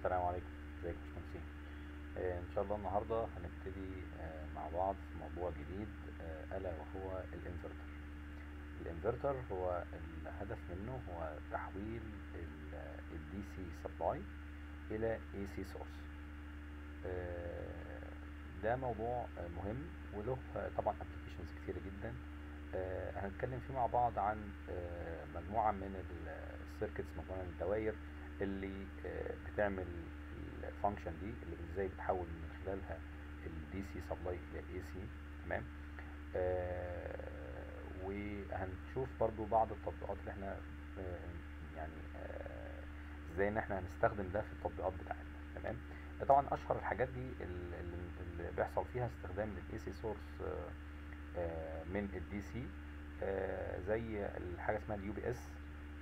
السلام عليكم ازيكم يا باشمهندسين آه، ان شاء الله النهارده هنبتدي آه، مع بعض في موضوع جديد آه، الا وهو الانفرتر الانفرتر هو الهدف منه هو تحويل الدي سي سبلاي الى اي سي سورس ده موضوع آه، مهم وله آه، طبعا ابلكيشنز كتيره جدا آه، هنتكلم فيه مع بعض عن آه، مجموعه من السيركتس مجموعه من الدوائر اللي آه، بتعمل الفانكشن دي اللي ازاي بتحول من خلالها الدي سي سبلاي الى اي سي تمام آه، وهنشوف برضو بعض التطبيقات اللي احنا آه، يعني آه، ازاي ان احنا هنستخدم ده في التطبيقات بتاعتنا تمام طبعا اشهر الحاجات دي اللي اللي بيحصل فيها استخدام للاي سي سورس من الدي سي زي الحاجه اسمها اليو بي اس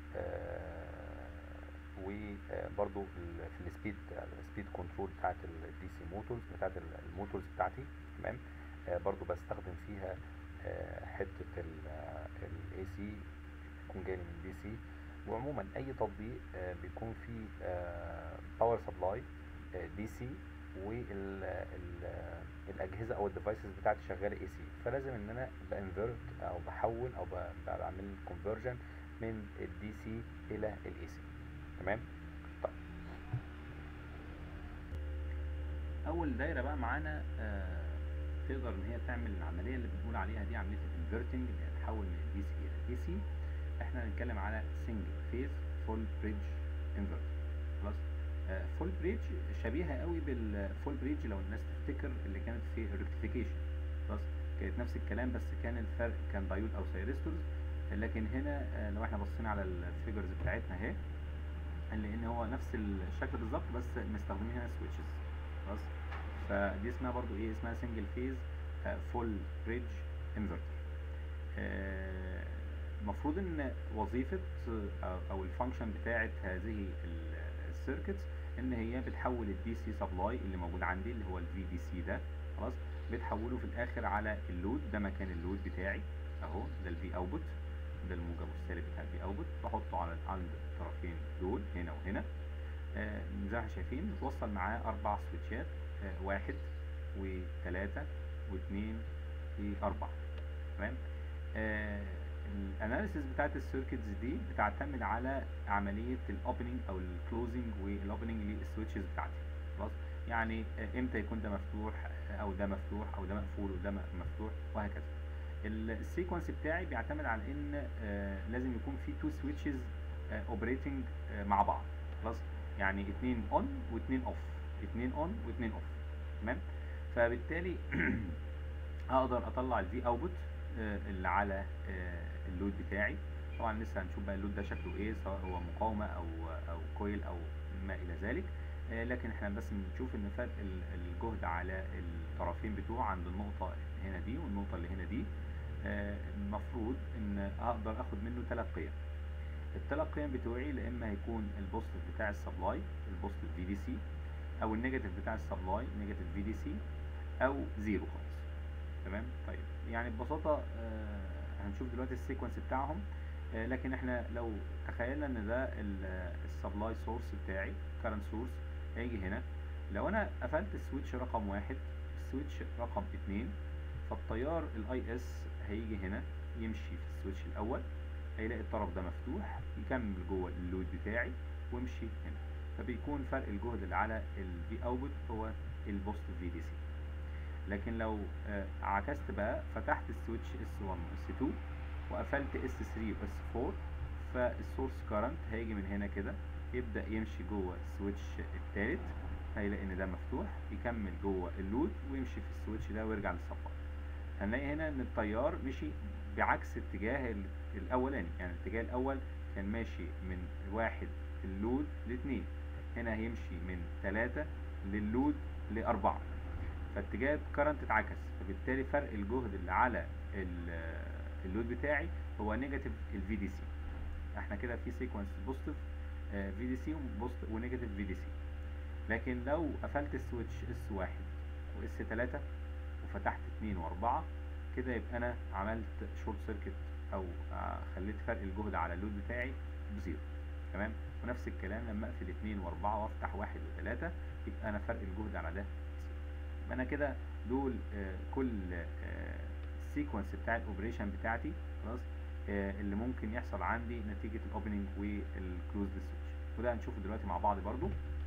وبرضو ال- في السبيد السبيد كنترول بتاعت الدي سي موتورز بتاعت ال- الموتورز بتاعتي تمام آه، برضو بستخدم فيها آه، حته الاي سي بيكون جاي من دي سي وعموما اي تطبيق آه، بيكون فيه باور سبلاي دي سي والاجهزه او الديفايسز بتاعتي شغاله اي سي فلازم ان انا بانفرت او بحول او ب- بعمل كونفرجن من الدي سي الى الاي سي تمام طيب اول دايره بقى معانا آه تقدر ان هي تعمل العمليه اللي بنقول عليها دي عمليه الانفرتنج اللي هي تحول من الدي سي الى دي سي احنا هنتكلم على سنجل فيز فول بريدج انفرتر خلاص فول بريدج شبيهه قوي بالفول بريدج لو الناس تفتكر اللي كانت في الريكتيفيكيشن خلاص كانت نفس الكلام بس كان الفرق كان دايود او سيرستورز لكن هنا آه، لو احنا بصينا على الفيجرز بتاعتنا اهي لان هو نفس الشكل بالظبط بس مستخدمين هنا سويتشز خلاص فدي اسمها برضو ايه اسمها سنجل فيز فول بريدج انفرتر المفروض ان وظيفه آه، او الفانكشن بتاعه هذه السيركتس ان هي بتحول الدي سي سبلاي اللي موجود عندي اللي هو الفي دي سي ده خلاص بتحوله في الاخر على اللود ده مكان اللود بتاعي اهو ده الفي اوتبوت ده الموجب والسالب بتاع الفي اوتبوت بحطه على عند الطرفين دول هنا وهنا آه، زي ما احنا شايفين متوصل معاه اربع سويتشات آه، واحد وثلاثة واثنين واربعة تمام آه الاناليسيس بتاعت السيركتس دي بتعتمد على عمليه الاوبننج او الكلوزنج والاوبننج للسويتشز بتاعتي خلاص يعني آه، امتى يكون ده مفتوح آه، او ده مفتوح او ده مقفول وده م- مفتوح وهكذا ال- السيكونس بتاعي بيعتمد على ان آه لازم يكون في تو سويتشز اوبريتنج مع بعض خلاص يعني اتنين اون واتنين اوف اتنين اون واتنين اوف تمام فبالتالي اقدر اطلع الفي اوتبوت اللي على آه، اللود بتاعي طبعا لسه هنشوف بقى اللود ده شكله ايه سواء هو مقاومه او او كويل او ما الى ذلك آه، لكن احنا بس بنشوف ان فرق ال- الجهد على الطرفين بتوعه عند النقطه هنا دي والنقطه اللي هنا دي آه، المفروض ان اقدر اخد منه ثلاث قيم الثلاث قيم بتوعي يا اما هيكون البوزيتيف بتاع السبلاي البوزيتيف في دي سي او النيجاتيف بتاع السبلاي نيجاتيف في دي سي او زيرو خالص تمام طيب يعني ببساطه آه هنشوف دلوقتي السيكونس بتاعهم آه لكن احنا لو تخيلنا ان ده السبلاي سورس بتاعي كارنت سورس هيجي هنا لو انا قفلت السويتش رقم واحد السويتش رقم اتنين فالتيار الاي اس هيجي هنا يمشي في السويتش الاول هيلاقي الطرف ده مفتوح يكمل جوه اللود بتاعي ويمشي هنا فبيكون فرق الجهد اللي على الفي اوتبوت هو البوزيتيف في دي سي لكن لو آه، عكست بقى فتحت السويتش اس 1 واس 2 وقفلت اس 3 واس 4 فالسورس كارنت هيجي من هنا كده يبدا يمشي جوه السويتش الثالث هيلاقي ان ده مفتوح يكمل جوه اللود ويمشي في السويتش ده ويرجع للصفار هنلاقي هنا ان التيار مشي بعكس اتجاه ال- الاولاني يعني الاتجاه الاول كان ماشي من واحد اللود لاثنين هنا هيمشي من ثلاثة للود لأربعة فاتجاه الكرنت اتعكس فبالتالي فرق الجهد اللي على ال- اللود بتاعي هو نيجاتيف الفي دي سي احنا كده في سيكونس بوزيتيف في دي سي ونيجاتيف في دي سي لكن لو قفلت السويتش اس واحد واس 3 وفتحت 2 و4 كده يبقى انا عملت شورت سيركت او آه، خليت فرق الجهد على اللود بتاعي بزيرو تمام ونفس الكلام لما اقفل اتنين واربعة وافتح واحد وتلاتة يبقى انا فرق الجهد على ده يبقى انا كده دول آه كل السيكونس بتاع الاوبريشن بتاعتي خلاص آه اللي ممكن يحصل عندي نتيجة الاوبننج والكلوز سويتش وده هنشوفه دلوقتي مع بعض برضو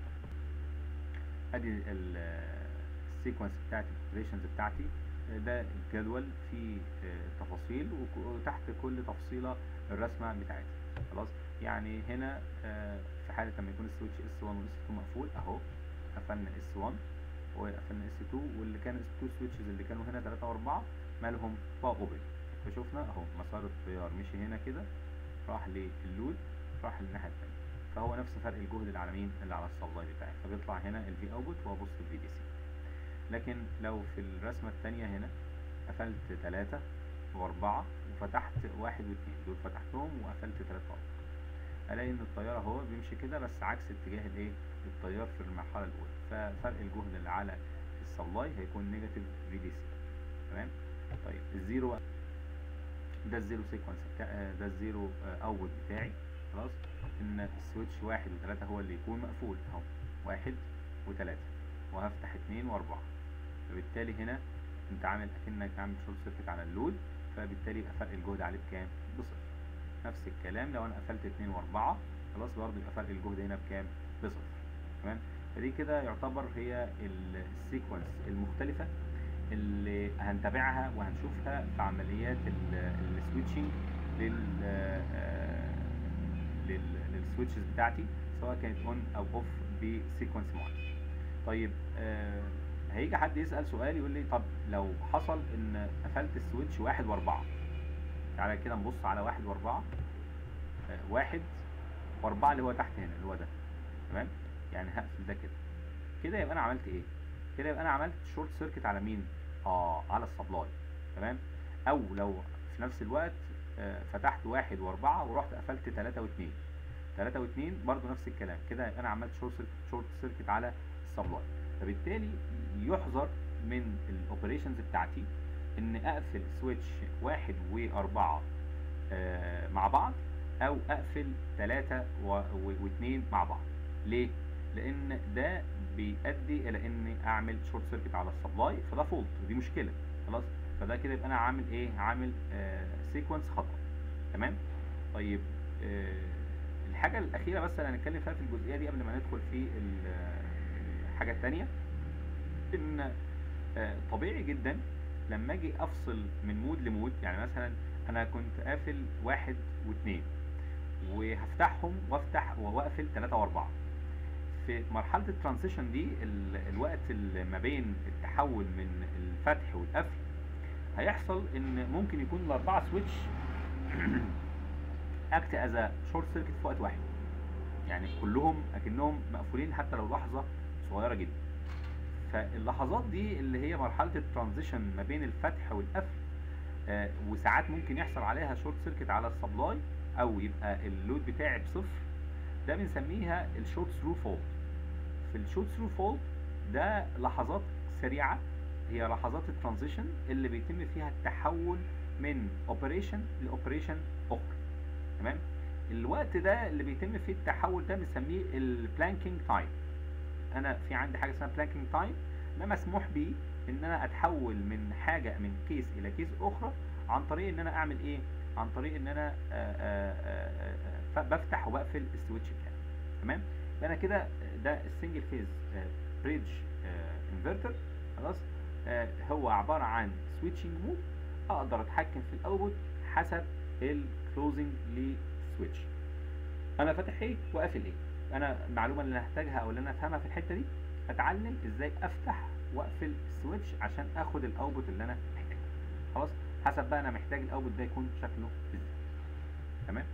ادي السيكونس بتاعت الاوبريشنز بتاعتي ده الجدول فيه تفاصيل وتحت كل تفصيله الرسمه بتاعتي خلاص يعني هنا في حاله لما يكون السويتش اس 1 واس 2 مقفول اهو قفلنا اس 1 وقفلنا اس 2 واللي كانوا اس 2 سويتشز اللي كانوا هنا 3 و4 مالهم بقى اوبن فشوفنا اهو مسار التيار مشي هنا كده راح للود راح للناحيه الثانيه فهو نفس فرق الجهد اللي على مين اللي على السبلاي بتاعي فبيطلع هنا الفي اوتبوت وابص الفي دي سي لكن لو في الرسمة التانية هنا قفلت تلاتة واربعة وفتحت واحد واتنين دول فتحتهم وقفلت تلاتة واربعة الاقي ان التيار اهو بيمشي كده بس عكس اتجاه الايه التيار في المرحلة الاولى ففرق الجهد اللي على السبلاي هيكون نيجاتيف في دي سي تمام طيب الزيرو ده الزيرو سيكونس ده الزيرو اوت بتاعي خلاص ان السويتش واحد وتلاتة هو اللي يكون مقفول اهو واحد وتلاتة وهفتح اتنين واربعة فبالتالي هنا انت عامل اكنك عامل شورت سيركت على اللود فبالتالي يبقى فرق الجهد عليه بكام؟ بصفر نفس الكلام لو انا قفلت اتنين واربعة خلاص برضه يبقى فرق الجهد هنا بكام؟ بصفر تمام؟ فدي كده يعتبر هي السيكونس المختلفة اللي هنتابعها وهنشوفها في عمليات السويتشنج لل للسويتشز بتاعتي سواء كانت اون او اوف بسيكونس معين طيب آه هيجي حد يسأل سؤال يقول لي طب لو حصل ان قفلت السويتش واحد واربعة تعالى كده نبص على واحد واربعة آه واحد واربعة اللي هو تحت هنا اللي هو ده تمام يعني هقفل ده كده كده يبقى انا عملت ايه كده يبقى انا عملت شورت سيركت على مين اه على السبلاي تمام او لو في نفس الوقت آه فتحت واحد واربعة ورحت قفلت تلاتة واتنين تلاتة واتنين برضو نفس الكلام كده يبقى انا عملت شورت سيركت, شورت سيركت على السبلاي فبالتالي يحذر من الاوبريشنز بتاعتي ان اقفل سويتش واحد واربعة آه مع بعض او اقفل تلاتة واثنين مع بعض ليه لان ده بيؤدي الى اني اعمل شورت سيركت على السبلاي فده فولت ودي مشكله خلاص فده كده يبقى انا عامل ايه عامل آه سيكونس خطا تمام طيب آه الحاجه الاخيره بس اللي هنتكلم فيها في الجزئيه دي قبل ما ندخل في الحاجه الثانيه ان آه طبيعي جدا لما اجي افصل من مود لمود يعني مثلا انا كنت قافل واحد واثنين وهفتحهم وافتح واقفل ثلاثة واربعة في مرحلة الترانزيشن دي الوقت اللي ما بين التحول من الفتح والقفل هيحصل ان ممكن يكون الاربعة سويتش اكت از شورت سيركت في وقت واحد يعني كلهم اكنهم مقفولين حتى لو لحظة صغيرة جدا فاللحظات دي اللي هي مرحلة الترانزيشن ما بين الفتح والقفل آه وساعات ممكن يحصل عليها شورت سيركت على السبلاي او يبقى اللود بتاعي بصفر ده بنسميها الشورت ثرو فولت في الشورت ثرو فولت ده لحظات سريعة هي لحظات الترانزيشن اللي بيتم فيها التحول من اوبريشن لاوبريشن اخرى تمام الوقت ده اللي بيتم فيه التحول ده بنسميه البلانكينج تايم انا في عندي حاجه اسمها بلانكينج تايم ده مسموح بيه ان انا اتحول من حاجه من كيس الى كيس اخرى عن طريق ان انا اعمل ايه عن طريق ان انا آآ آآ بفتح وبقفل السويتش بتاعي تمام فانا كده ده السنجل فيز بريدج انفرتر خلاص هو عباره عن سويتشنج مود اقدر اتحكم في الاوتبوت حسب الكلوزنج للسويتش انا فاتح ايه وقافل ايه انا المعلومه اللي هحتاجها او اللي انا افهمها في الحته دي اتعلم ازاي افتح واقفل السويتش عشان اخد الاوتبوت اللي انا محتاجه خلاص حسب بقى انا محتاج الاوتبوت ده يكون شكله ازاي تمام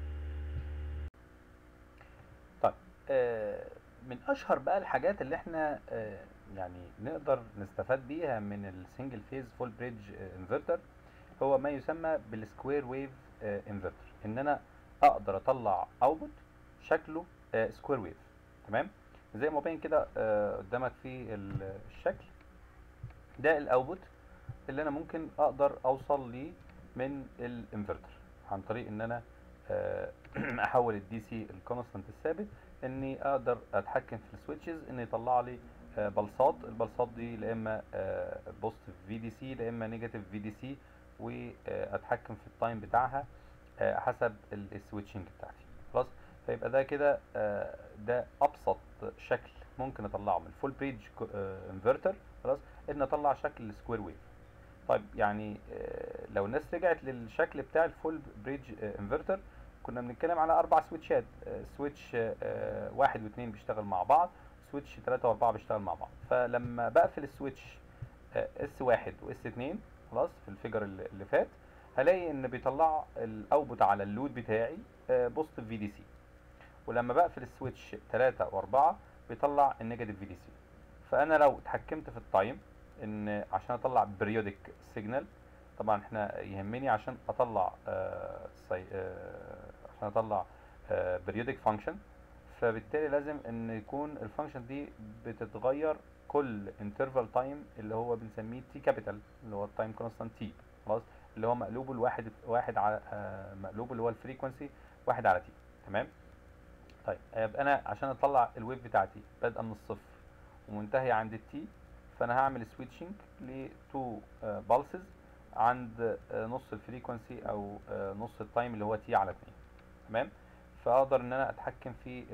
طيب آه من اشهر بقى الحاجات اللي احنا آه يعني نقدر نستفاد بيها من السنجل فيز فول بريدج انفرتر هو ما يسمى بالسكوير ويف انفرتر ان انا اقدر اطلع اوتبوت شكله سكوير ويف تمام زي ما باين كده آه قدامك في الشكل ده الاوتبوت اللي انا ممكن اقدر اوصل ليه من الانفرتر عن طريق ان انا آه، احول الدي سي الكونستانت الثابت اني اقدر اتحكم في السويتشز ان يطلع لي آه، بلصات البلصات دي لا اما بوزيتيف في دي سي لا اما نيجاتيف في دي سي واتحكم في التايم بتاعها آه، حسب السويتشنج بتاعتي خلاص فيبقى ده كده آه، ده ابسط شكل ممكن اطلعه من الفول بريدج انفرتر خلاص ان اطلع شكل سكوير ويف طيب يعني آه، لو الناس رجعت للشكل بتاع الفول بريدج انفرتر كنا بنتكلم على اربع سويتشات آه، سويتش آه، واحد واثنين بيشتغل مع بعض سويتش ثلاثة واربعة بيشتغل مع بعض فلما بقفل السويتش اس واحد واس اتنين خلاص في الفيجر اللي اللي فات هلاقي ان بيطلع الاوتبوت على اللود بتاعي بوزيتيف في دي سي ولما بقفل السويتش 3 و4 بيطلع النيجاتيف في دي سي فانا لو اتحكمت في التايم ان عشان اطلع بريودك سيجنال طبعا احنا يهمني عشان اطلع آه سي آه عشان اطلع بريودك فانكشن فبالتالي لازم ان يكون الفانكشن دي بتتغير كل انترفال تايم اللي هو بنسميه تي كابيتال اللي هو التايم كونستانت تي خلاص اللي هو مقلوبه الواحد واحد على آه مقلوبه اللي هو الفريكونسي واحد على تي تمام طيب يبقى انا عشان اطلع الويف بتاعتي بادئه من الصفر ومنتهيه عند التي فانا هعمل سويتشنج ل 2 بالسز عند آه، نص الفريكونسي او آه، نص التايم اللي هو تي على 2 تمام فاقدر ان انا اتحكم في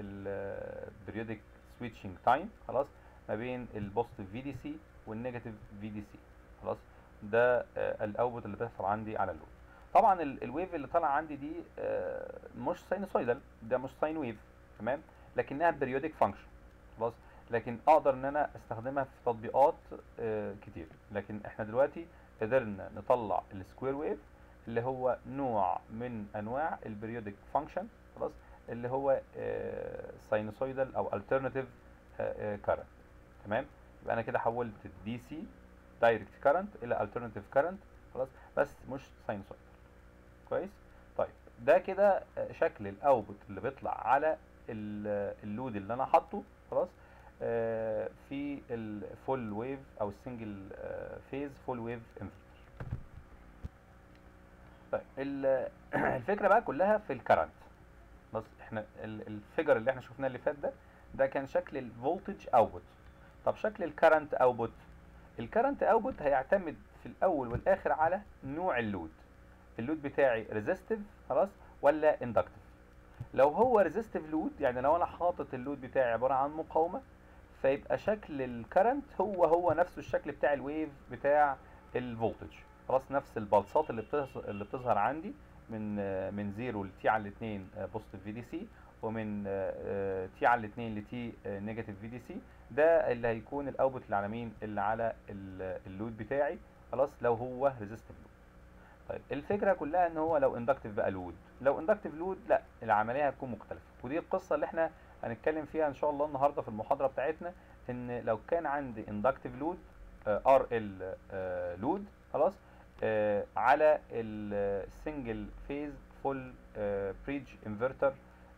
البريودك سويتشنج تايم خلاص ما بين البوزيتيف في دي سي والنيجاتيف في دي سي خلاص ده آه، الاوتبوت اللي بيحصل عندي على اللود طبعا ال- الويف اللي طالع عندي دي آه، مش ساينوسويدال ده مش ساين ويف تمام لكنها بريودك فانكشن خلاص لكن اقدر ان انا استخدمها في تطبيقات آه، كتير لكن احنا دلوقتي قدرنا نطلع السكوير ويف اللي هو نوع من انواع البريودك فانكشن خلاص اللي هو ساينوسويدال او الترناتيف كارنت تمام يبقى انا كده حولت الدي سي دايركت كارنت الى الترناتيف كارنت خلاص بس مش ساينوسويدال كويس طيب ده كده آه، شكل الاوتبوت اللي بيطلع على ال- اللود اللي انا حاطه خلاص آه، في الفول ويف او السنجل فيز فول ويف انفرتر طيب ال- الفكره بقى كلها في الكرنت بس احنا ال- الفيجر اللي احنا شفناه اللي فات ده ده كان شكل الفولتج اوتبوت طب شكل الكرنت اوتبوت الكرنت اوتبوت هيعتمد في الاول والاخر على نوع اللود اللود بتاعي ريزيستيف خلاص ولا اندكتيف لو هو ريزيستيف لود يعني لو انا حاطط اللود بتاعي عباره عن مقاومه فيبقى شكل الكرنت هو هو نفسه الشكل بتاع الويف بتاع الفولتج خلاص نفس البلصات اللي بتظهر اللي بتظهر عندي من آه، من 0 لتي على 2 بوزيتيف في دي سي ومن تي على 2 لتي نيجاتيف في دي سي ده اللي هيكون الاوتبوت اللي على مين اللي على ال- اللود بتاعي خلاص لو هو ريزيستيف لود طيب الفكره كلها ان هو لو اندكتيف بقى لود لو اندكتيف لود لا العمليه هتكون مختلفه ودي القصه اللي احنا هنتكلم فيها ان شاء الله النهارده في المحاضره بتاعتنا ان لو كان عندي اندكتيف لود ار ال لود خلاص آه، على السنجل فيز فول بريدج انفرتر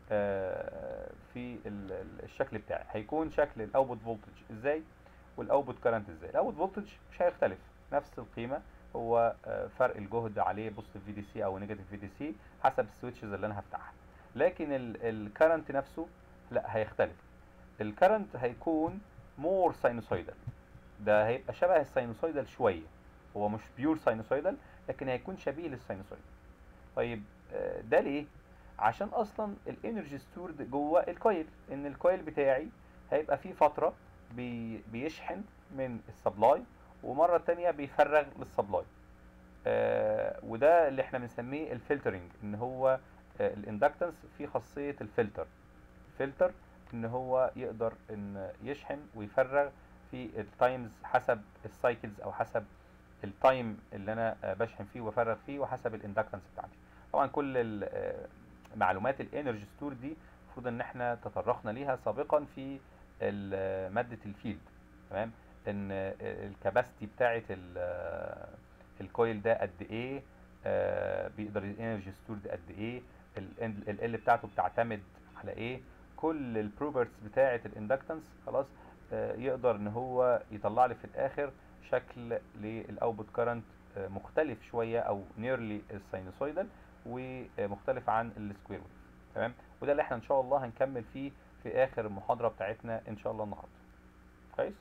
في ال- ال- الشكل بتاعي هيكون شكل الاوتبوت فولتج ازاي والاوتبوت كارنت ازاي الاوتبوت فولتج مش هيختلف نفس القيمه هو آه، فرق الجهد عليه بوزيتيف في دي سي او نيجاتيف في دي سي حسب السويتشز اللي انا هفتحها لكن الكرنت نفسه لا هيختلف الكرنت هيكون مور ساينوسويدال ده هيبقى شبه الساينوسويدال شويه هو مش بيور ساينوسويدال لكن هيكون شبيه للساينوسويدال طيب آه، ده ليه عشان اصلا الانرجي ستورد جوه الكويل ان الكويل بتاعي هيبقى فيه فتره بي بيشحن من السبلاي ومره تانية بيفرغ للسبلاي آه وده اللي احنا بنسميه الفلترنج ان هو آه الاندكتنس فيه خاصيه الفلتر فلتر ان هو يقدر ان يشحن ويفرغ في التايمز حسب السايكلز او حسب التايم اللي انا آه، بشحن فيه وافرغ فيه وحسب الاندكتنس بتاعتي طبعا كل ال- آه، معلومات الانرجي ستور دي المفروض ان احنا تطرقنا ليها سابقا في ال- ماده الفيلد تمام ان الكباستي بتاعه ال- آه، الكويل ده قد ايه آه، بيقدر الانرجي ستور ده قد ايه ال ال بتاعته بتعتمد على ايه كل البروبرتس بتاعه الاندكتنس خلاص آه، يقدر ان هو يطلع لي في الاخر شكل للاوتبوت كارنت مختلف شويه او نيرلي الساينوسويدال ومختلف عن السكوير ويف تمام وده اللي احنا ان شاء الله هنكمل فيه في اخر المحاضره بتاعتنا ان شاء الله النهارده كويس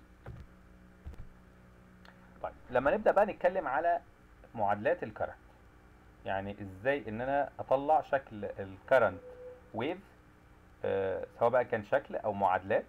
طيب لما نبدا بقى نتكلم على معادلات الكرنت يعني ازاي ان انا اطلع شكل الكرنت ويف آه سواء بقى كان شكل او معادلات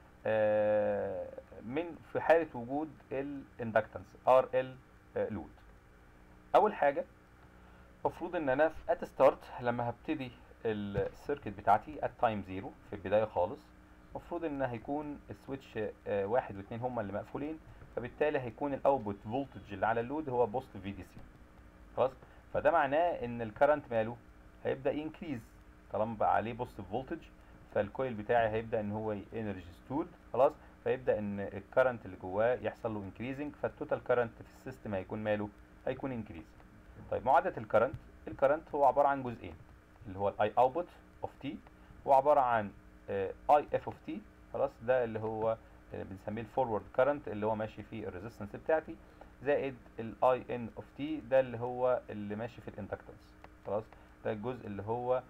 آه من في حاله وجود الاندكتنس ار ال لود اول حاجه المفروض ان انا في ات ستارت لما هبتدي السيركت بتاعتي ات تايم زيرو في البدايه خالص المفروض ان هيكون السويتش آه واحد واثنين هما اللي مقفولين فبالتالي هيكون الاوتبوت فولتج اللي على اللود هو بوست في دي سي خلاص فده معناه ان الكرنت ماله هيبدا ينكريز طالما بقى عليه بوست فولتج فالكويل بتاعي هيبدا ان هو انرجي ستورد خلاص فيبدا ان الكرنت اللي جواه يحصل له انكريزنج فالتوتال كرنت في السيستم هيكون ماله هيكون انكريز طيب معادله الكرنت الكرنت هو عباره عن جزئين اللي هو الاي اوتبوت اوف تي هو عباره عن اي اف اوف تي خلاص ده اللي هو بنسميه الفورورد كرنت اللي هو ماشي فيه الريزيستنس بتاعتي زائد الاي ان اوف تي ده اللي هو اللي ماشي في الاندكتنس خلاص ده الجزء اللي هو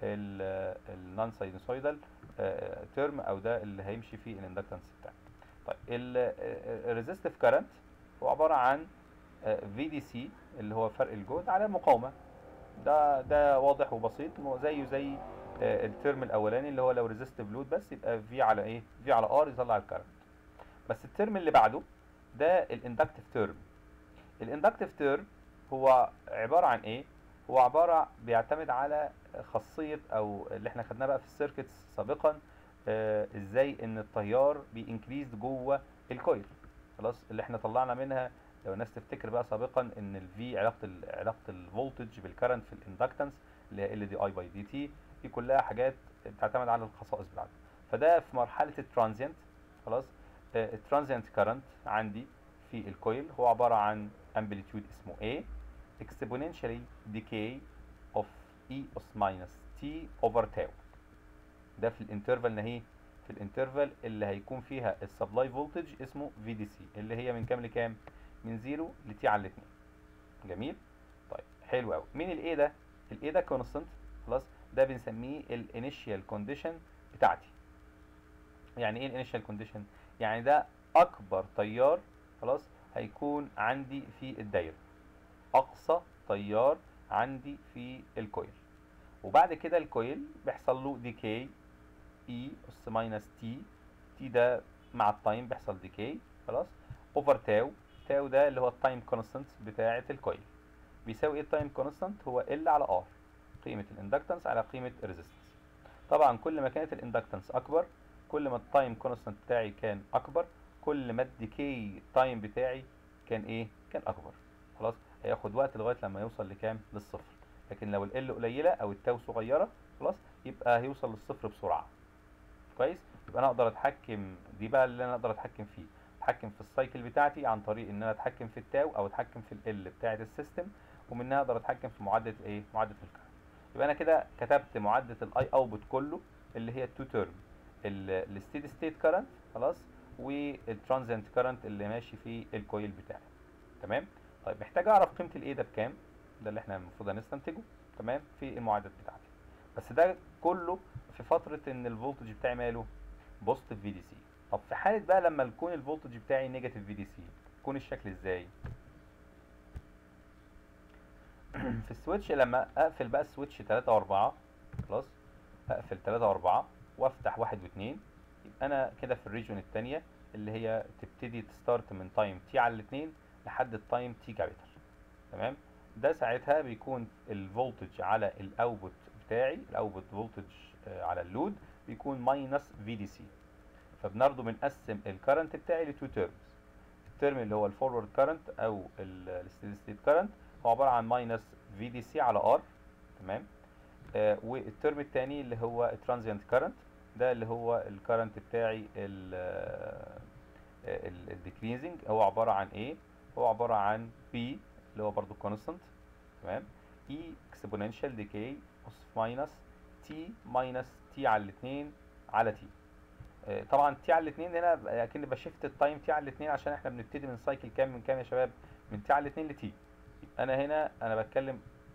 النون ساينوسويدال تيرم او ده اللي هيمشي فيه الاندكتنس بتاعي طيب الريزيستيف كرنت هو عباره عن في دي سي اللي هو فرق الجهد على مقاومه ده ده واضح وبسيط زيه زي الترم الاولاني اللي هو لو ريزيستيف لود بس يبقى في على ايه في على ار يطلع الكرنت بس الترم اللي بعده ده الاندكتيف تيرم الاندكتيف تيرم هو عباره عن ايه هو عباره بيعتمد على خاصيه او اللي احنا خدناه بقى في السيركتس سابقا آه ازاي ان التيار بينكريز جوه الكويل خلاص اللي احنا طلعنا منها لو الناس تفتكر بقى سابقا ان الفي علاقه ال علاقه الفولتج بالكرنت في الاندكتنس اللي هي ال دي اي باي دي تي دي كلها حاجات بتعتمد على الخصائص بتاعتها فده في مرحله الترانزيانت خلاص آه الترانزيانت كرنت عندي في الكويل هو عباره عن امبليتيود اسمه A exponentially decay of E اس minus T over tau ده في الانترفال نهي في الانترفال اللي هيكون فيها السبلاي فولتج اسمه في دي سي اللي هي من كام لكام من 0 لتي على 2 جميل طيب حلو قوي مين الاي ده الاي ده كونستنت خلاص ده بنسميه الانيشيال كونديشن بتاعتي يعني ايه الانيشيال كونديشن يعني ده اكبر تيار خلاص هيكون عندي في الدايره اقصى تيار عندي في الكويل وبعد كده الكويل بيحصل له ديكي اي اس ماينس تي تي ده مع التايم بيحصل ديكي خلاص اوفر تاو تاو ده اللي هو التايم كونستانت بتاعه الكويل بيساوي ايه التايم كونستانت هو ال على ار قيمه الاندكتنس على قيمه الريزيستنس طبعا كل ما كانت الاندكتنس اكبر كل ما التايم كونستانت بتاعي كان اكبر كل ما الديكي تايم بتاعي كان ايه كان اكبر خلاص هياخد وقت لغايه لما يوصل لكام للصفر لكن لو ال قليله او التاو صغيره خلاص يبقى هيوصل للصفر بسرعه كويس يبقى انا اقدر اتحكم دي بقى اللي انا اقدر اتحكم فيه اتحكم في السايكل بتاعتي عن طريق ان انا اتحكم في التاو او اتحكم في ال بتاعه السيستم ومنها اقدر اتحكم في معادله ايه معادله الكهرباء يبقى انا كده كتبت معادله الاي اوتبوت كله اللي هي التو تيرم الستيدي ستيت كارنت خلاص والترانزينت كارنت اللي ماشي في الكويل بتاعي تمام طيب محتاج اعرف قيمه الايه ده بكام ده اللي احنا المفروض هنستنتجه تمام في المعادلات بتاعتي بس ده كله في فتره ان الفولتج بتاعي ماله بوزيتيف في دي سي طب في حاله بقى لما يكون الفولتج بتاعي نيجاتيف في دي سي يكون الشكل ازاي في السويتش لما اقفل بقى السويتش 3 و4 خلاص اقفل 3 و4 وافتح 1 و2 يبقى انا كده في الريجون الثانيه اللي هي تبتدي تستارت من تايم تي على الاثنين لحد التايم تي كابيتال تمام ده ساعتها بيكون الفولتج على الاوتبوت بتاعي الاوتبوت فولتج على اللود بيكون ماينس في دي سي فبنرضو بنقسم الكرنت بتاعي لتو تيرمز الترم اللي هو الفورورد كرنت او الستيدي ستيت كرنت هو عباره عن ماينس في دي سي على ار تمام آه والترم الثاني اللي هو الترانزيانت كرنت ده اللي هو الكرنت بتاعي الديكريزنج هو عباره عن ايه هو عباره عن بي اللي هو برضو كونستانت تمام اي اكسبوننشال ديكي اس ماينس تي ماينس تي على الاثنين على تي آه طبعا تي على الاثنين هنا اكن بشفت التايم تي على الاثنين عشان احنا بنبتدي من سايكل كام من كام يا شباب من تي على الاثنين لتي انا هنا انا بتكلم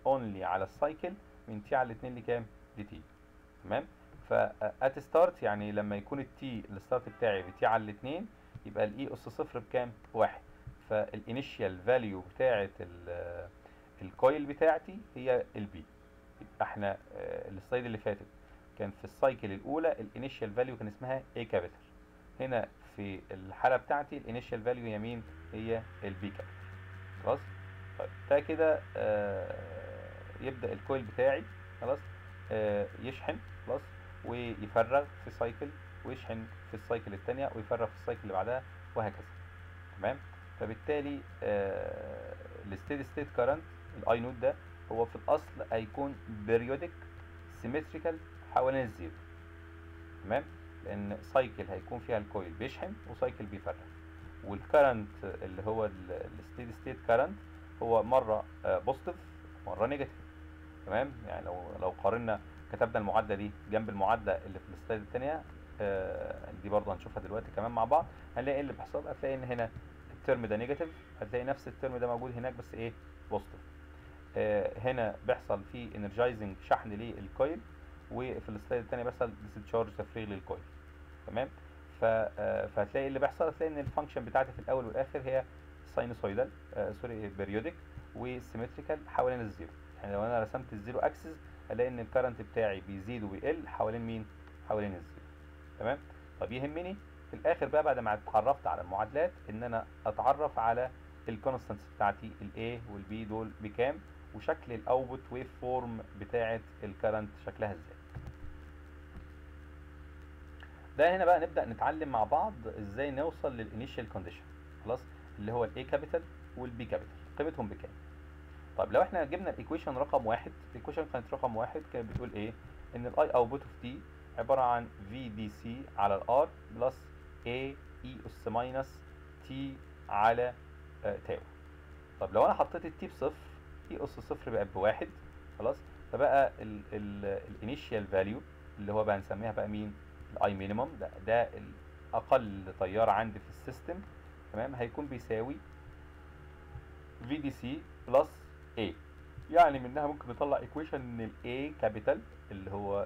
اونلي على السايكل من تي على 2 لكام لتي تمام فات ستارت يعني لما يكون التي الستارت بتاعي بتي على 2 يبقى الاي اس صفر بكام واحد فالانيشال فاليو بتاعه ال- الكويل بتاعتي هي البي يبقى احنا آه، السلايد اللي فاتت كان في السايكل الاولى الانيشال فاليو كان اسمها A كابيتال هنا في الحاله بتاعتي الانيشال فاليو هي مين هي البي كابيتال خلاص طيب ده كده آه، يبدا الكويل بتاعي خلاص آه، يشحن خلاص ويفرغ في سايكل ويشحن في السايكل الثانيه ويفرغ في السايكل اللي بعدها وهكذا تمام فبالتالي الستيدي ستيت كارنت الاي نود ده هو في الاصل هيكون بيريودك سيمتريكال حوالين الزيرو تمام لان سايكل هيكون فيها الكويل بيشحن وسايكل بيفرغ والكرنت اللي هو الستيدي ستيت كرنت هو مره بوزيتيف مره نيجاتيف تمام يعني لو لو قارنا كتبنا المعادله دي جنب المعادله اللي في السلايد الثانيه دي برضه هنشوفها دلوقتي كمان مع بعض هنلاقي ايه اللي بيحصل هتلاقي ان هنا الترم ده نيجاتيف هتلاقي نفس الترم ده موجود هناك بس ايه بوزيتيف آه، هنا بيحصل فيه انرجايزنج شحن للكويل وفي السلايد الثاني بيحصل ديسشارج تفريغ للكويل تمام ف- آه، فهتلاقي اللي بيحصل هتلاقي ان الفانكشن بتاعتي في الاول والاخر هي ساينوسويدال آه سوري بيريودك وسيمتريكال حوالين الزيرو يعني لو انا رسمت الزيرو اكسس هلاقي ان الكرنت بتاعي بيزيد وبيقل حوالين مين حوالين الزيرو تمام طب يهمني في الاخر بقى بعد ما اتعرفت على المعادلات ان انا اتعرف على الكونستانتس بتاعتي الاي والبي دول بكام وشكل الاوتبوت ويف فورم بتاعه الكرنت شكلها ازاي ده هنا بقى نبدا نتعلم مع بعض ازاي نوصل للانيشال كونديشن خلاص اللي هو الاي كابيتال والبي كابيتال قيمتهم بكام طيب لو احنا جبنا الايكويشن رقم واحد الايكويشن كانت رقم واحد كانت بتقول ايه ان الاي اوتبوت اوف تي عباره عن في دي سي على الار بلس اي اي اس ماينس تي على آه تاو طب لو انا حطيت التي بصفر اي اس صفر بقت بواحد خلاص فبقى الانيشال فاليو اللي هو بقى نسميها بقى مين الاي مينيمم ده ده الاقل تيار عندي في السيستم تمام هيكون بيساوي في دي سي بلس اي يعني منها ممكن نطلع ايكويشن ان الاي كابيتال اللي هو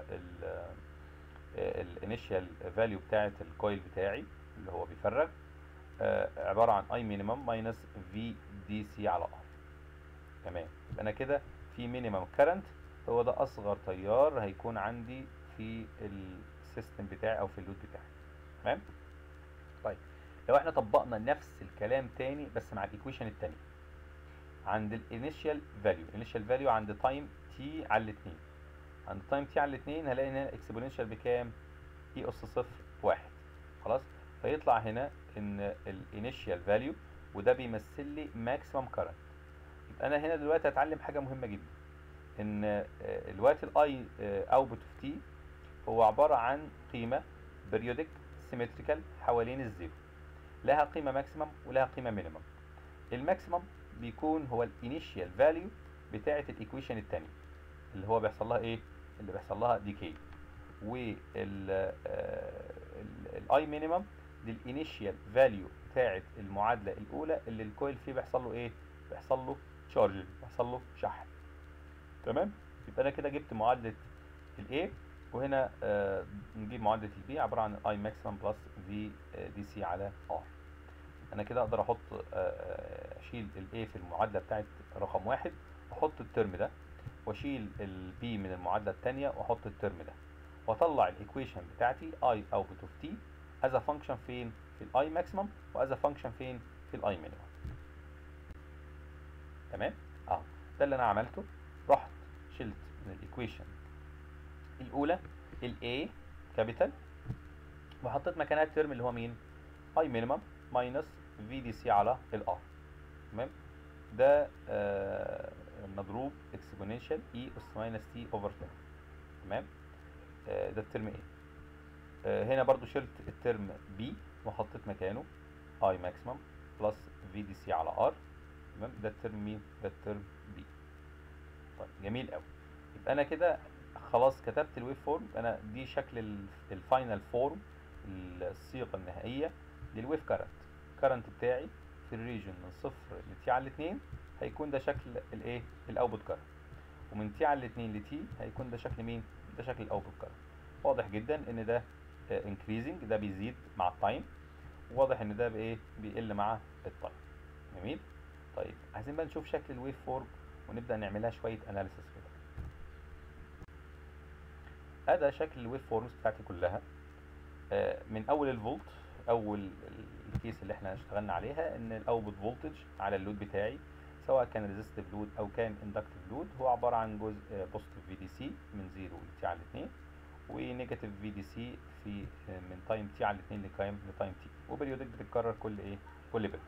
الانيشال فاليو بتاعه الكويل بتاعي اللي هو بيفرغ آه، عباره عن اي مينيمم ماينس في دي سي على ار تمام يبقى انا كده في مينيمم كرنت هو ده اصغر تيار هيكون عندي في السيستم بتاعي او في اللود بتاعي تمام طيب لو احنا طبقنا نفس الكلام تاني بس مع الايكويشن التانية عند الانيشال فاليو الانيشال فاليو عند تايم تي على الاثنين عند تايم تي على الاثنين هلاقي هنا الاكسبوننشال بكام اي اس صفر واحد خلاص فيطلع هنا ان الانيشال فاليو وده بيمثل لي ماكسيمم كارنت يبقى انا هنا دلوقتي هتعلم حاجه مهمه جدا ان آه، دلوقتي الاي اوتبوت اوف تي هو عباره عن قيمه بريودك سيمتريكال حوالين الزيرو لها قيمه ماكسيمم ولها قيمه مينيمم الماكسيمم بيكون هو الانيشال فاليو بتاعه الايكويشن الثانيه اللي هو بيحصل لها ايه اللي بيحصل لها ديكي وال الاي مينيمم دي الانيشال فاليو بتاعه المعادله الاولى اللي الكويل فيه بيحصل له ايه بيحصل له تشارج بيحصل له شحن تمام يبقى انا كده جبت معادله الاي وهنا آه نجيب معادله البي عباره عن اي ماكسيمم بلس في دي سي على ار انا كده اقدر احط آه، آه، اشيل الاي في المعادله بتاعت رقم واحد واحط الترم ده واشيل البي من المعادله الثانيه واحط الترم ده واطلع الايكويشن بتاعتي اي اوتبوت اوف تي از ا فانكشن فين في الاي ماكسيمم واز ا فانكشن فين في الاي مينيمم تمام اه ده اللي انا عملته رحت شلت من الايكويشن الاولى الاي كابيتال وحطيت مكانها الترم اللي هو مين اي مينيمم ماينس في دي سي على الار تمام ده آه مضروب اكسبوننشال اي اس ماينس تي اوفر 10 تمام آه ده الترم ايه آه هنا برضو شلت الترم بي وحطيت مكانه اي ماكسيمم بلس في دي سي على ار تمام ده الترم مين ده الترم بي طيب جميل قوي يبقى انا كده خلاص كتبت الويف فورم انا دي شكل ال- الفاينل فورم الصيغه النهائيه للويف كارنت كارنت بتاعي في الريجن من صفر لتي على 2 هيكون ده شكل الايه الاوتبوت كارنت ومن تي على الاتنين لتي هيكون ده شكل مين ده شكل الاوتبوت كارنت واضح جدا ان ده انكريزنج ده بيزيد مع التايم واضح ان ده بايه بيقل مع التايم جميل طيب عايزين بقى نشوف شكل الويف فورم ونبدا نعملها شويه اناليسيس كده ادي شكل الويف فورمز بتاعتي كلها آه، من اول الفولت اول الكيس اللي احنا اشتغلنا عليها ان الاوتبوت فولتج على اللود بتاعي سواء كان ريزيستيف لود او كان اندكتيف لود هو عباره عن جزء بوزيتيف في دي سي من 0 لتي على 2 ونيجاتيف في دي سي في آه، من تايم تي على 2 لتايم لتايم تي وبريودك بتتكرر كل ايه كل بيريود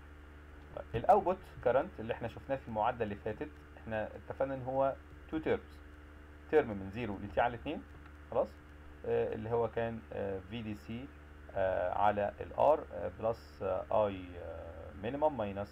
طيب الاوتبوت كارنت اللي احنا شفناه في المعادله اللي فاتت احنا اتفقنا ان هو تو تيرمز ترم من 0 لتي على 2 خلاص آه، اللي هو كان في دي سي على الار بلس اي مينيمم ماينس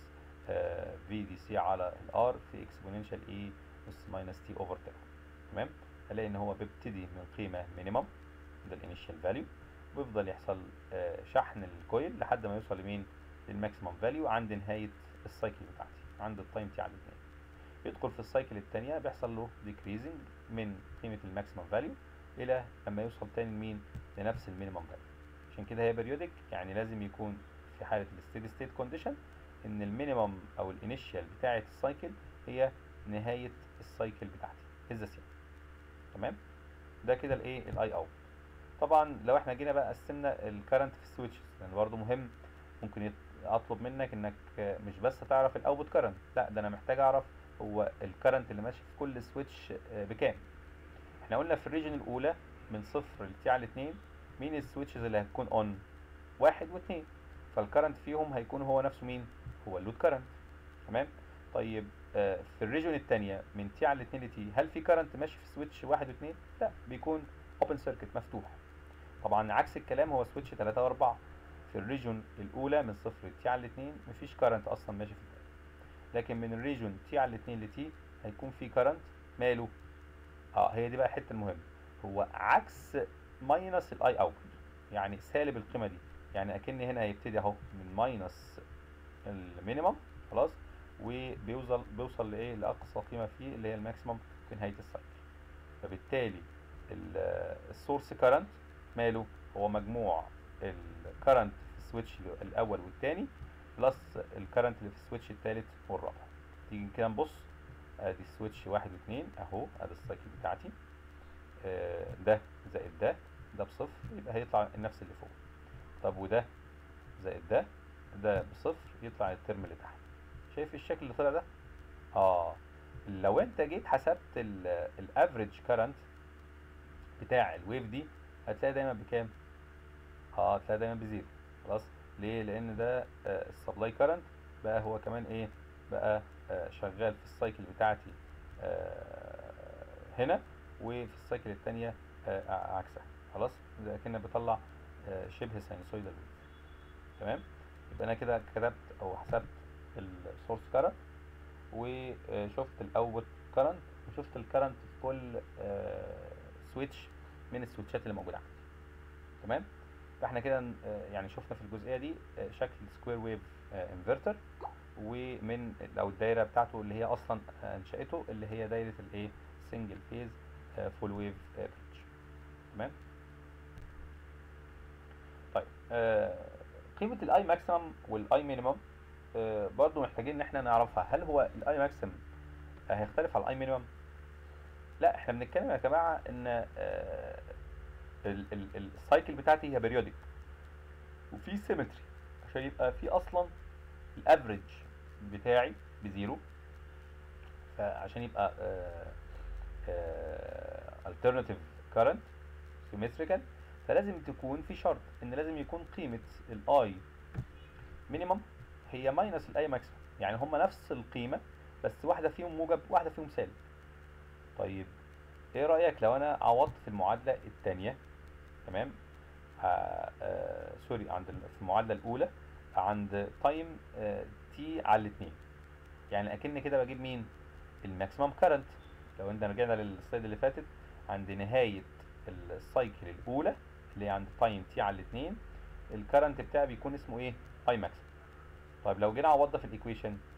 في دي سي على الار في اكسبوننشال اي اس ماينس تي اوفر تيرم تمام هلاقي ان هو بيبتدي من قيمه مينيمم ده الانيشال فاليو ويفضل يحصل آه، شحن الكويل لحد ما يوصل لمين للماكسيمم فاليو عند نهايه السايكل بتاعتي عند التايم تي على 2 يدخل في السايكل الثانيه بيحصل له ديكريزنج من قيمه الماكسيمم فاليو الى لما يوصل تاني لمين لنفس المينيمم فاليو عشان كده هي بريودك يعني لازم يكون في حاله الستيدي ستيت كونديشن ان المينيمم او الانيشال بتاعه السايكل هي نهايه السايكل بتاعتي از سيم تمام ده كده الايه الاي اوت طبعا لو احنا جينا بقى قسمنا الكرنت في السويتشز لان برضه مهم ممكن يت- اطلب منك انك آه، مش بس تعرف الاوتبوت كرنت لا ده انا محتاج اعرف هو الكرنت اللي ماشي في كل سويتش آه، بكام احنا قلنا في الريجن الاولى من صفر لتي على اتنين مين السويتشز اللي هتكون اون واحد واتنين فالكرنت فيهم هيكون هو نفسه مين هو اللود كرنت تمام طيب آه، في الريجون الثانيه من تي على 2 لتي هل في كرنت ماشي في سويتش واحد واثنين لا بيكون اوبن سيركت مفتوح طبعا عكس الكلام هو سويتش 3 و4 في الريجون الاولى من صفر لتي على 2 مفيش كرنت اصلا ماشي في الثاني لكن من الريجون تي على 2 لتي هيكون في كرنت ماله اه هي دي بقى الحته المهمه هو عكس ماينس الاي اوت يعني سالب القيمه دي يعني اكن هنا هيبتدي اهو من ماينس المينيمم خلاص وبيوصل بيوصل لايه لاقصى قيمه فيه اللي هي الماكسيمم في نهايه السايكل فبالتالي السورس كارنت ماله هو مجموع الكرنت في السويتش الاول والثاني بلس الكرنت اللي في السويتش الثالث والرابع تيجي كده نبص ادي السويتش واحد واثنين اهو ادي السايكل بتاعتي آه، ده زائد ده ده بصفر يبقى هيطلع نفس اللي فوق طب وده زائد ده ده بصفر يطلع الترم اللي تحت شايف الشكل اللي طلع ده اه لو انت جيت حسبت الافريج كارنت بتاع الويف دي هتلاقي دايما بكام اه هتلاقي دايما بزيرو خلاص ليه لان ده السبلاي كارنت بقى هو كمان ايه بقى آه شغال في السايكل بتاعتي آه هنا وفي السايكل التانية آه عكسها خلاص ده كأنه بيطلع آه شبه ساينوسويدال ويف تمام يبقى انا كده كتبت او حسبت السورس كارنت وشفت الاوتبوت كارنت وشفت الكارنت في كل سويتش من السويتشات اللي موجوده عندي تمام فاحنا كده يعني شفنا في الجزئيه دي شكل سكوير ويف انفرتر ومن او الدايره بتاعته اللي هي اصلا انشأته اللي هي دايره الايه سنجل فيز فول ويف بريدج تمام طيب آه قيمه الاي ماكسيمم والاي مينيمم آه برضو محتاجين ان احنا نعرفها هل هو الاي ماكسيمم هيختلف على الاي مينيمم لا احنا بنتكلم يا جماعه ان آه السايكل بتاعتي هي بيريودك وفي سيمتري عشان يبقى في اصلا الافريج بتاعي بزيرو فعشان يبقى alternative current symmetrical فلازم تكون في شرط ان لازم يكون قيمة الاي مينيمم هي ماينس الاي ماكسيمم يعني هما نفس القيمة بس واحدة فيهم موجب واحدة فيهم سالب طيب ايه رأيك لو انا عوضت في المعادلة التانية تمام آه آه سوري عند في المعادلة الاولى عند تايم آه تي على الاتنين يعني اكن كده بجيب مين الماكسيمم كارنت لو انت رجعنا للسلايد اللي فاتت عند نهاية السايكل الاولى اللي هي عند تايم تي على الاتنين الكرنت بتاعي بيكون اسمه ايه اي ماكسيمم طيب لو جينا عوضنا في الايكويشن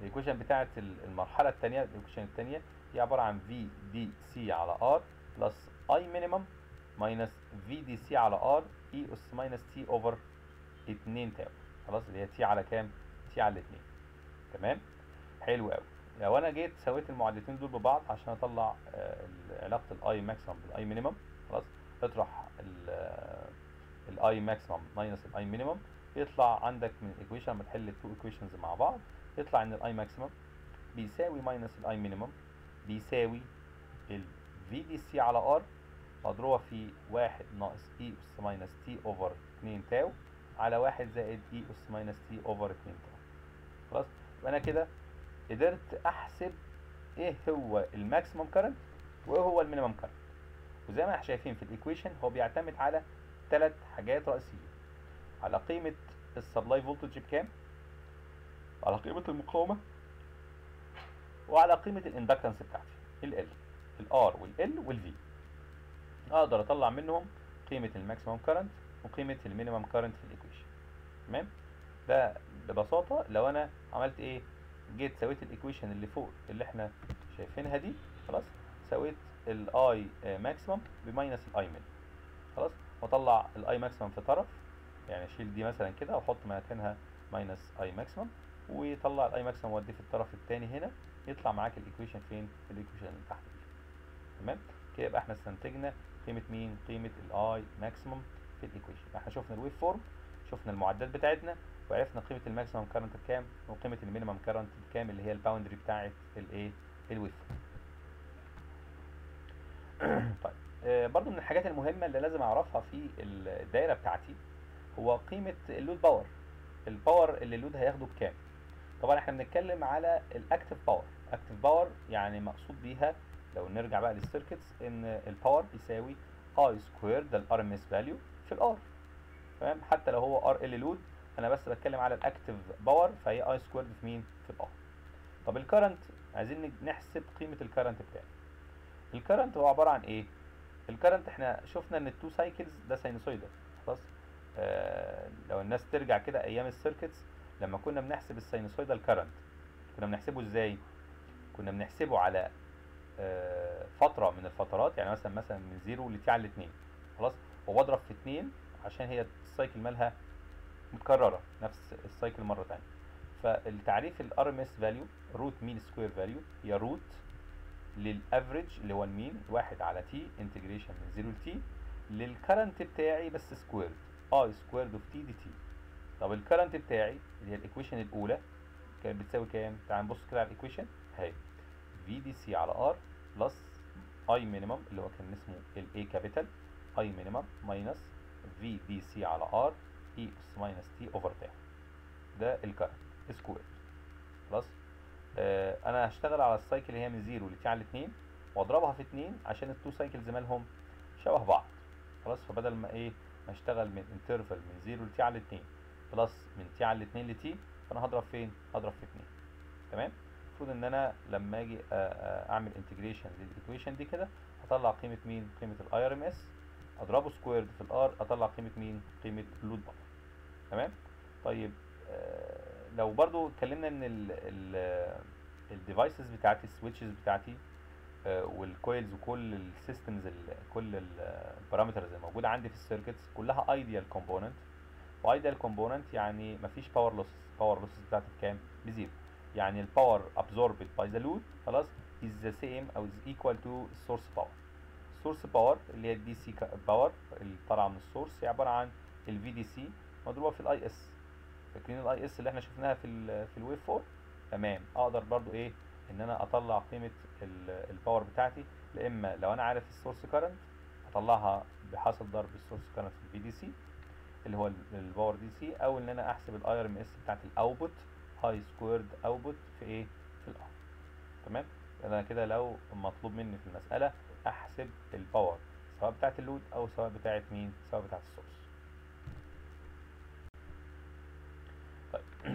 الايكويشن بتاعه ال- المرحله الثانيه الايكويشن الثانيه هي عباره عن في دي سي على ار بلس اي مينيمم ماينس في دي سي على ار اي اس ماينس تي اوفر 2 تاو خلاص اللي هي تي على كام تي على 2 تمام حلو قوي لو انا جيت سويت المعادلتين دول ببعض عشان اطلع آه، ال- علاقه الاي ماكسيمم بالاي مينيمم خلاص اطرح الاي ماكسيمم ماينس الاي مينيمم يطلع عندك من الايكويشن لما تحل التو ايكويشنز مع بعض يطلع ان الاي ماكسيمم بيساوي ماينس الاي مينيمم بيساوي ال في دي سي على ار مضروبه في 1 ناقص اي اس ماينس تي اوفر 2 تاو على 1 زائد اي اس ماينس تي اوفر 2 تاو خلاص يبقى انا كده قدرت احسب ايه هو الماكسيمم كارنت وايه هو المينيمم كارنت وزي ما احنا شايفين في الايكويشن هو بيعتمد على ثلاث حاجات رئيسيه على قيمه السبلاي فولتج بكام على قيمه المقاومه وعلى قيمه الاندكتنس بتاعتي ال ال الار والال والفي اقدر اطلع منهم قيمه الماكسيمم كارنت وقيمه المينيمم كارنت في الايكويشن تمام ده ببساطه لو انا عملت ايه جيت سويت الايكويشن اللي فوق اللي احنا شايفينها دي خلاص سويت الاي ماكسيمم بماينس الاي مين خلاص واطلع الاي ماكسيمم في طرف يعني اشيل دي مثلا كده واحط مكانها ماينس اي ماكسيمم ويطلع الاي ماكسيمم واديه في الطرف الثاني هنا يطلع معاك الايكويشن فين في الايكويشن اللي تحت دي تمام كده يبقى احنا استنتجنا قيمه مين قيمه الاي ماكسيمم في الايكويشن احنا شفنا الويف فورم شفنا المعدات بتاعتنا وعرفنا قيمه الماكسيمم كارنت بكام وقيمه المينيمم كارنت بكام اللي هي الباوندري بتاعت الايه الويف طيب آه برضو من الحاجات المهمه اللي لازم اعرفها في الدايره بتاعتي هو قيمه اللود باور الباور اللي اللود هياخده بكام طبعا احنا بنتكلم على الاكتف باور اكتف باور يعني مقصود بيها لو نرجع بقى للسيركتس ان الباور يساوي اي سكوير ده الار ام اس فاليو في الار تمام حتى لو هو ار ال لود انا بس بتكلم على الاكتف باور فهي اي سكوير في مين في الار طب الكرنت عايزين نحسب قيمه الكرنت بتاعي الكرنت هو عباره عن ايه الكرنت احنا شفنا ان التو سايكلز ده ساينوسويدال خلاص آه لو الناس ترجع كده ايام السيركتس لما كنا بنحسب الساينوسويدال كرنت كنا بنحسبه ازاي كنا بنحسبه على آه فتره من الفترات يعني مثلا مثلا من 0 لتي على 2 خلاص وبضرب في 2 عشان هي السايكل مالها متكرره نفس السايكل مره ثانيه فالتعريف الار ام اس فاليو روت مين سكوير فاليو هي روت للافريج اللي هو المين واحد على تي انتجريشن من 0 لتي للكرنت بتاعي بس سكويرد اي سكويرد اوف تي دي تي طب الكرنت بتاعي اللي هي الايكويشن الاولى كانت بتساوي كام تعال نبص كده على الايكويشن اهي في دي سي على ار بلس اي مينيمم اللي هو كان اسمه الاي كابيتال اي مينيمم ماينس في دي سي على ار اي اس ماينس تي اوفر تاو ده الكرنت سكوير خلاص آه انا هشتغل على السايكل اللي هي من 0 لتي على 2 واضربها في 2 عشان التو سايكلز مالهم شبه بعض خلاص فبدل ما ايه ما اشتغل من انترفال من 0 لتي على 2 بلس من تي على 2 لتي فانا هضرب فين هضرب في 2 تمام المفروض ان انا لما اجي اعمل انتجريشن للايكويشن دي كده هطلع قيمه مين قيمه الاي ار ام اس اضربه سكويرد في الار اطلع قيمه مين قيمه اللود باور تمام طيب آه لو برضو اتكلمنا ان الديفايسز بتاعتي السويتشز بتاعتي آه والكويلز وكل السيستمز كل البارامترز الموجوده عندي في السيركتس كلها ايديال كومبوننت وايديال كومبوننت يعني مفيش باور لوس باور لوس بتاعتي بكام بزيرو يعني الباور absorbed by the load خلاص is the same او is equal to source power source power اللي هي الدي سي باور اللي طالعه من السورس هي عباره عن الفي دي سي مضروبه في الاي اس فاكرين الاي اس اللي احنا شفناها في ال في الويف 4 تمام اقدر برضو ايه ان انا اطلع قيمه الباور بتاعتي لا اما لو انا عارف السورس كارنت اطلعها بحاصل ضرب السورس كارنت في الفي دي سي اللي هو الباور دي سي او ان انا احسب الاي ار ام اس بتاعت الاوتبوت هاي سكويرد اوتبوت في ايه في الار تمام انا كده لو مطلوب مني في المساله احسب الباور سواء بتاعت اللود او سواء بتاعت مين سواء بتاعت السورس طيب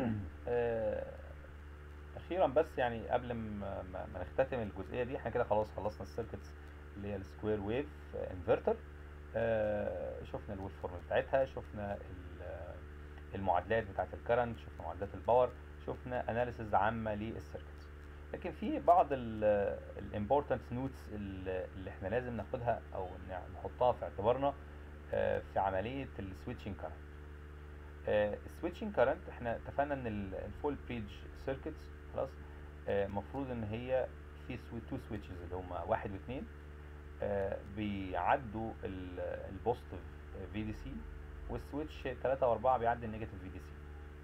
اخيرا بس يعني قبل ما, ما نختتم الجزئيه دي احنا كده خلاص خلصنا السيركتس اللي هي السكوير ويف انفرتر آه شفنا الويف فورم بتاعتها شفنا المعادلات بتاعت الكرنت شفنا معادلات الباور شفنا اناليسز عامه للسيركت لكن في بعض الامبورتنت نوتس اللي احنا لازم ناخدها او نحطها في اعتبارنا آه، في عمليه السويتشنج كارنت السويتشنج كارنت احنا اتفقنا ان الفول بيج سيركتس خلاص المفروض ان هي في تو سويتشز اللي هم واحد واثنين آه، بيعدوا البوزيتيف في دي سي والسويتش 3 و4 بيعدي النيجاتيف في دي سي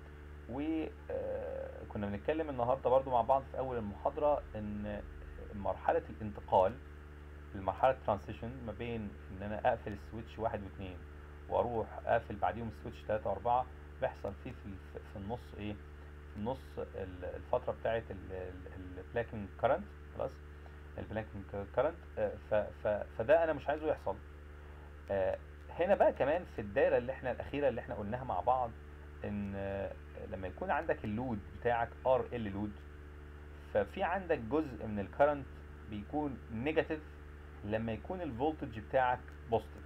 وكنا بنتكلم النهارده برضو مع بعض في اول المحاضره ان مرحله الانتقال المرحله الترانزيشن ما بين ان انا اقفل السويتش واحد واثنين واروح اقفل بعديهم السويتش 3 واربعة بيحصل فيه في, في النص ايه في النص ال- الفتره بتاعه البلاكينج كارنت خلاص البلاكينج كارنت فده انا مش عايزه يحصل آه، هنا بقى كمان في الدايره اللي احنا الاخيره اللي احنا قلناها مع بعض ان آه، لما يكون عندك اللود بتاعك ار ال لود ففي عندك جزء من الكرنت بيكون نيجاتيف لما يكون الفولتج بتاعك بوزيتيف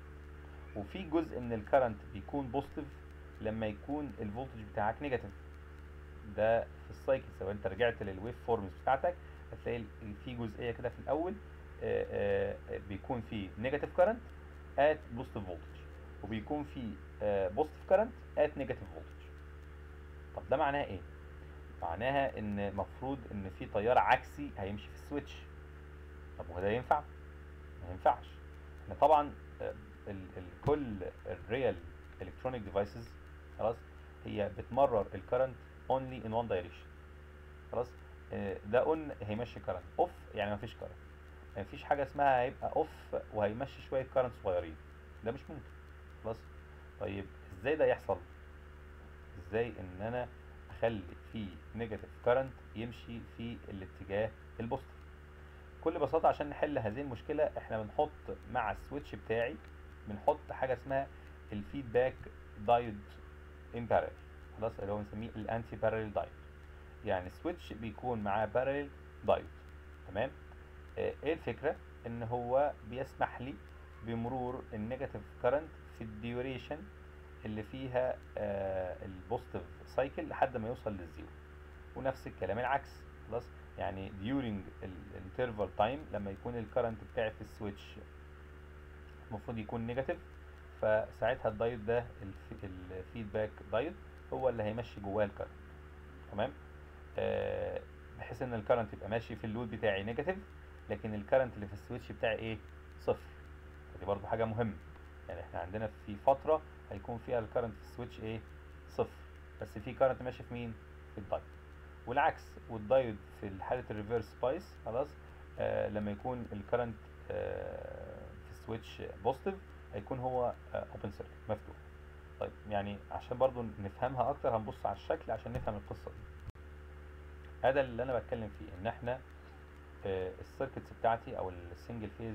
وفي جزء من الكرنت بيكون بوزيتيف لما يكون الفولتج بتاعك نيجاتيف ده في السايكل سواء انت رجعت للويف فورمز بتاعتك هتلاقي ال- في جزئيه كده في الاول آه، آه، آه، بيكون في نيجاتيف كرنت ات بوزيتيف فولتج وبيكون في بوزيتيف كرنت ات نيجاتيف فولتج طب ده معناها ايه معناها ان المفروض ان في تيار عكسي هيمشي في السويتش طب وده ينفع ما ينفعش احنا طبعا آه، ال ال كل الريال الكترونيك ديفايسز خلاص هي بتمرر الكرنت اونلي ان وان دايركشن خلاص آه، ده اون هيمشي كرنت اوف يعني ما فيش كرنت ما فيش حاجه اسمها هيبقى اوف وهيمشي شويه كرنت صغيرين ده مش ممكن خلاص طيب ازاي ده يحصل ازاي ان انا اخلي في نيجاتيف كرنت يمشي في الاتجاه البوزيتيف بكل بساطه عشان نحل هذه المشكله احنا بنحط مع السويتش بتاعي بنحط حاجه اسمها الفيدباك دايود ان بارل خلاص اللي هو بنسميه الانتي بارل دايود يعني السويتش بيكون معاه بارل دايود تمام آه، ايه الفكره ان هو بيسمح لي بمرور النيجاتيف كرنت في الديوريشن اللي فيها البوزيتيف سايكل لحد ما يوصل للزيرو ونفس الكلام العكس خلاص يعني during الانترفال تايم لما يكون الكرنت بتاعي في السويتش المفروض يكون نيجاتيف فساعتها الدايود ده الفيدباك دايود هو اللي هيمشي جواه الكرنت تمام آه بحيث ان الكرنت يبقى ماشي في اللود بتاعي نيجاتيف لكن الكرنت اللي في السويتش بتاعي ايه صفر فدي برضو حاجه مهمه يعني احنا عندنا في فتره هيكون فيها الكرنت في السويتش ايه صفر بس في كرنت ماشي في مين في الدايود والعكس والدايود في حاله الريفرس بايس خلاص آه لما يكون الكرنت آه في السويتش بوزيتيف هيكون هو اوبن سيركت مفتوح طيب يعني عشان برضو نفهمها اكتر هنبص على الشكل عشان نفهم القصه دي هذا اللي انا بتكلم فيه ان احنا آه، السيركتس بتاعتي او السنجل فيز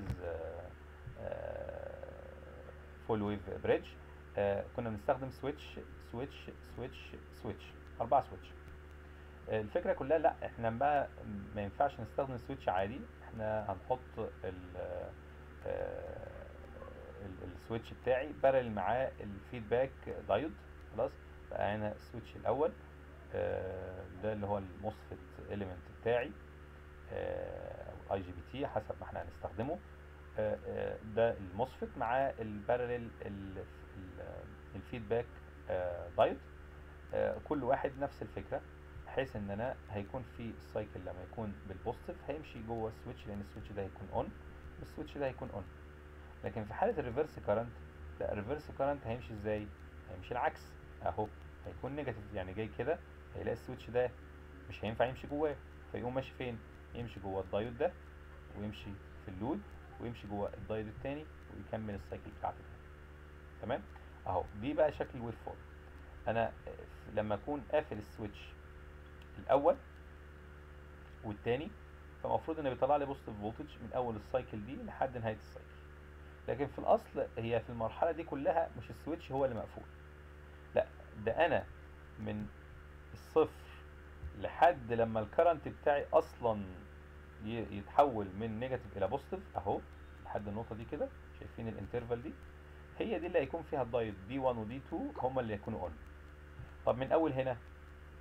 فول ويف بريدج كنا بنستخدم سويتش سويتش سويتش سويتش اربعه سويتش آه، الفكره كلها لا احنا بقى ما ينفعش نستخدم سويتش عادي احنا هنحط ال آه، ال- السويتش بتاعي بارل معاه الفيدباك دايود خلاص بقى هنا السويتش الاول آه، ده اللي هو الموسفيت اليمنت بتاعي اي جي بي تي حسب ما احنا هنستخدمه آه، آه، ده الموسفيت مع البارلل الفيدباك دايود كل واحد نفس الفكره بحيث ان انا هيكون في السايكل لما يكون بالبوزيتيف هيمشي جوه السويتش لان السويتش ده هيكون اون والسويتش ده هيكون اون لكن في حاله الريفرس كارنت لا الريفرس كارنت هيمشي ازاي هيمشي العكس اهو هيكون نيجاتيف يعني جاي كده هيلاقي السويتش ده مش هينفع يمشي جواه فيقوم ماشي فين يمشي جوه الدايود ده ويمشي في اللود ويمشي جوه الدايود التاني ويكمل السايكل بتاعته تمام اهو دي بقى شكل الويف فورم انا آه، لما اكون قافل السويتش الاول والتاني فالمفروض ان بيطلع لي بوزيتيف فولتج من اول السايكل دي لحد نهايه السايكل لكن في الاصل هي في المرحله دي كلها مش السويتش هو اللي مقفول لا ده انا من الصفر لحد لما الكرنت بتاعي اصلا ي- يتحول من نيجاتيف الى بوزيتيف اهو لحد النقطه دي كده شايفين الانترفال دي هي دي اللي هيكون فيها الدايود دي 1 ودي 2 هما اللي هيكونوا اون طب من اول هنا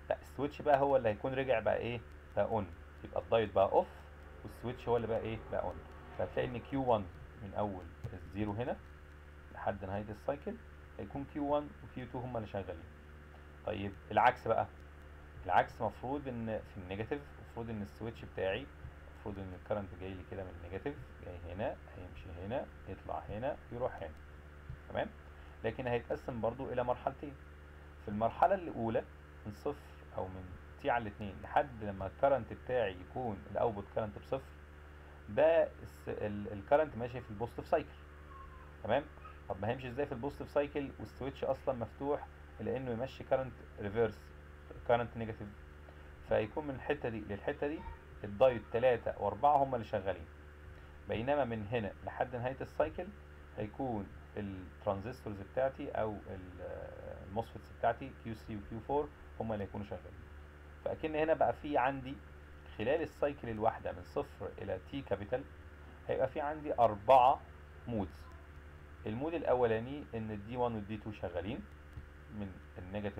لا السويتش بقى هو اللي هيكون رجع بقى ايه بقى اون يبقى الدايود بقى اوف والسويتش هو اللي بقى ايه بقى اون فهتلاقي ان كيو 1 من اول الزيرو هنا لحد نهايه السايكل هيكون كيو 1 وكيو 2 هما اللي شغالين طيب العكس بقى العكس مفروض ان في النيجاتيف المفروض ان السويتش بتاعي المفروض ان الكرنت جاي لي كده من النيجاتيف جاي هنا هيمشي هنا يطلع هنا يروح هنا تمام لكن هيتقسم برضو الى مرحلتين في المرحله الاولى من صفر او من تي على الاثنين لحد لما الكرنت بتاعي يكون الاوتبوت كرنت بصفر ده الكرنت ماشي في البوزيتيف سايكل تمام طب ما هيمشي ازاي في البوزيتيف سايكل والسويتش اصلا مفتوح لانه يمشي كرنت ريفيرس كرنت نيجاتيف فيكون من الحته دي للحته دي الدايود 3 و4 هم اللي شغالين بينما من هنا لحد نهايه السايكل هيكون الترانزستورز بتاعتي او الموسفيتس بتاعتي Q3 و Q4 هم اللي هيكونوا شغالين فاكن هنا بقى في عندي خلال السايكل الواحده من صفر الى تي كابيتال هيبقى في عندي اربعه مودز المود الاولاني ان الدي 1 والدي 2 شغالين من النيجاتيف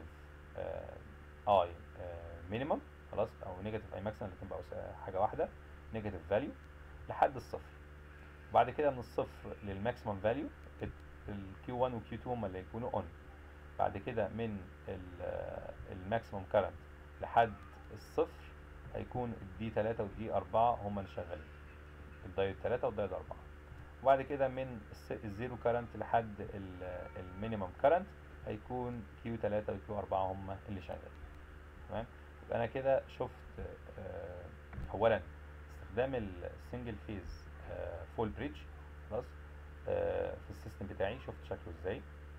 اي مينيمم خلاص او نيجاتيف اي ماكسيمم الاثنين بقوا حاجه واحده نيجاتيف فاليو لحد الصفر بعد كده من الصفر للماكسيمم فاليو الكيو 1 والكيو 2 هم اللي هيكونوا اون بعد كده من الماكسيمم كارنت لحد الصفر هيكون الدي 3 والدي 4 هم اللي شغالين الدايود 3 والدايود 4 وبعد كده من الزيرو كارنت لحد المينيمم كارنت هيكون كيو 3 وكيو 4 هم اللي شغالين تمام يبقى انا كده شفت اولا استخدام السنجل فيز فول بريدج خلاص في السيستم بتاعي شفت شكله ازاي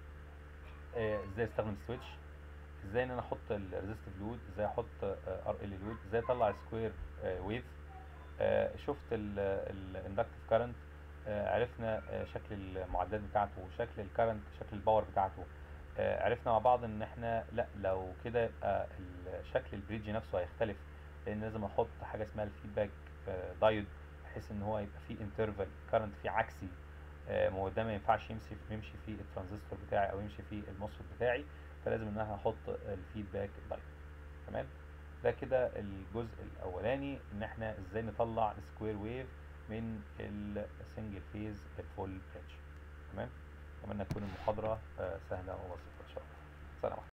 ازاي استخدم السويتش ازاي ان انا احط الريزستيف لود ازاي احط ار ال لود ازاي اطلع سكوير ويف شفت الاندكتيف كارنت عرفنا شكل المعدات بتاعته وشكل الكارنت شكل الباور بتاعته عرفنا مع بعض ان احنا لا لو كده يبقى شكل البريدج نفسه هيختلف لان لازم احط حاجه اسمها الفيدباك دايود بحيث ان هو يبقى فيه انترفال كارنت فيه عكسي ما هو ده ما ينفعش يمشي يمشي فيه الترانزستور بتاعي او يمشي فيه الموسفيت بتاعي فلازم ان انا هحط الفيدباك دايود تمام ده كده الجزء الاولاني ان احنا ازاي نطلع سكوير ويف من السنجل فيز الفول بريدج تمام اتمنى تكون المحاضره سهله وبسيطه ان شاء الله سلام عليكم